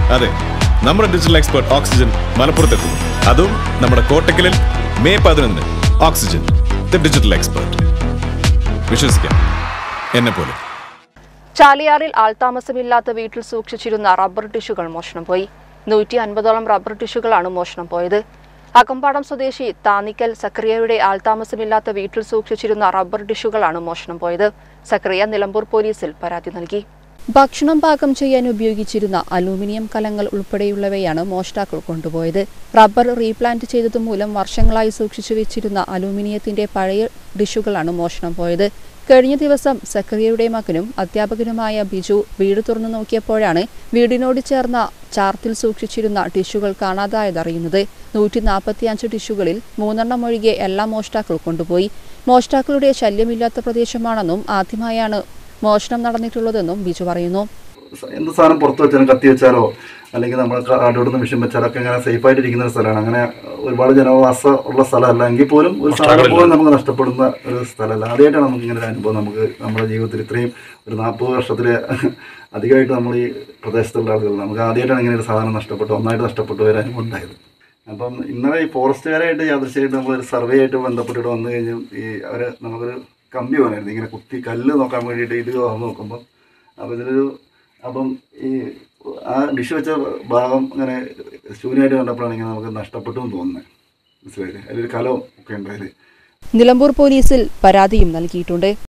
അതെ നമ്മുടെ digital expert oxygen മലപ്പുറത്തെത്തുന്നു അതും നമ്മുടെ കോട്ടക്കലിൽ മെയ് പതിനൊന്ന് ഓക്സിജൻ ദ ഡിജിറ്റൽ എക്സ്പേർട്ട് വിശ്വസിക്കാം എന്നെ പോലെ ചാലിയാറിൽ ആൾതാമസമില്ലാത്ത വീട്ടിൽ സൂക്ഷിച്ചിരുന്ന റബ്ബർ ടിഷ്യൂകൾ മോഷണം പോയി നൂറ്റി അൻപതോളം റബ്ബർ ടിഷ്യൂകളാണ് മോഷണം പോയത് അകമ്പാടം സ്വദേശി താനിക്കൽ സക്രിയയുടെ ആൾതാമസമില്ലാത്ത വീട്ടിൽ സൂക്ഷിച്ചിരുന്ന റബ്ബർ ടിഷ്യൂകളാണ് മോഷണം പോയത് സക്രിയ നിലമ്പൂർ പോലീസിൽ പരാതി നൽകി ഭക്ഷണം പാകം ചെയ്യാൻ ഉപയോഗിച്ചിരുന്ന അലൂമിനിയം കലങ്ങൾ ഉൾപ്പെടെയുള്ളവയാണ് മോഷ്ടാക്കൾ കൊണ്ടുപോയത് റബ്ബർ റീപ്ലാന്റ് ചെയ്തതുമൂലം വർഷങ്ങളായി സൂക്ഷിച്ചു വെച്ചിരുന്ന അലൂമിനിയത്തിന്റെ പഴയ ഡിഷുകളാണ് മോഷണം പോയത് കഴിഞ്ഞ ദിവസം സക്കറിയയുടെ മകനും അധ്യാപകനുമായ ബിജു വീട് തുറന്നു നോക്കിയപ്പോഴാണ് വീടിനോട് ചേർന്ന ചാർത്തിൽ സൂക്ഷിച്ചിരുന്ന ടിഷ്യൂകൾ കാണാതായതറിയുന്നത് നൂറ്റി നാൽപ്പത്തിയഞ്ച് ടിഷ്യൂകളിൽ മൂന്നെണ്ണം ഒഴികെ എല്ലാ മോഷ്ടാക്കൾ കൊണ്ടുപോയി മോഷ്ടാക്കളുടെ ശല്യമില്ലാത്ത പ്രദേശമാണെന്നും ആദ്യമായാണ് മോഷണം നടന്നിട്ടുള്ളതെന്നും ബിജു പറയുന്നു സ- എന്ത് സാധനം പുറത്ത് വെച്ചാലും കത്തി വെച്ചാലോ അല്ലെങ്കിൽ നമ്മൾ കാടോടുന്ന മിഷൻ വെച്ചാലോ ഒക്കെ ഇങ്ങനെ സേഫായിട്ട് ഇരിക്കുന്ന ഒരു സ്ഥലമാണ് അങ്ങനെ ഒരുപാട് ജനവാസം ഉള്ള സ്ഥലമല്ല എങ്കിൽ പോലും ഒരു സാധനം പോലും നമുക്ക് നഷ്ടപ്പെടുന്ന ഒരു സ്ഥലമല്ല ആദ്യമായിട്ടാണ് നമുക്ക് ഇങ്ങനെ ഒരു അനുഭവം നമുക്ക് നമ്മുടെ ജീവിതത്തിൽ ഇത്രയും ഒരു നാൽപ്പത് വർഷത്തിൽ അധികമായിട്ട് നമ്മൾ ഈ പ്രദേശത്തുള്ള ആളുകൾ നമുക്ക് ആദ്യമായിട്ടാണ് ഇങ്ങനെ ഒരു സാധനം നഷ്ടപ്പെട്ടു ഒന്നായിട്ട് നഷ്ടപ്പെട്ടു ഒരു അനുഭവം ഉണ്ടായത് അപ്പം ഇന്നലെ ഈ ഫോറസ്റ്റുകാരായിട്ട് യാദൃശ്യമായിട്ട് നമ്മളൊരു സർവേ ആയിട്ട് ബന്ധപ്പെട്ടിട്ട് വന്നു കഴിഞ്ഞാൽ ഈ അവർ നമുക്കൊരു കമ്പി വേണമായിരുന്നു ഇങ്ങനെ കുത്തി കല്ല് നോക്കാൻ വേണ്ടിയിട്ട് ഇത് വന്ന് നോക്കുമ്പോൾ അപ്പോൾ ഇതിലൊരു അപ്പം ഈ ആ ഡിഷ് വെച്ച ഭാഗം ഇങ്ങനെ ശൂന്യമായിട്ട് കണ്ടപ്പോഴാണ് ഇങ്ങനെ നമുക്ക് നഷ്ടപ്പെട്ടു എന്ന് തോന്നുന്നത് മനസ്സിലായില്ലേ അതിലൊരു കലവും ഒക്കെ ഉണ്ട് അതിൽ നിലമ്പൂർ പോലീസിൽ പരാതിയും നൽകിയിട്ടുണ്ട്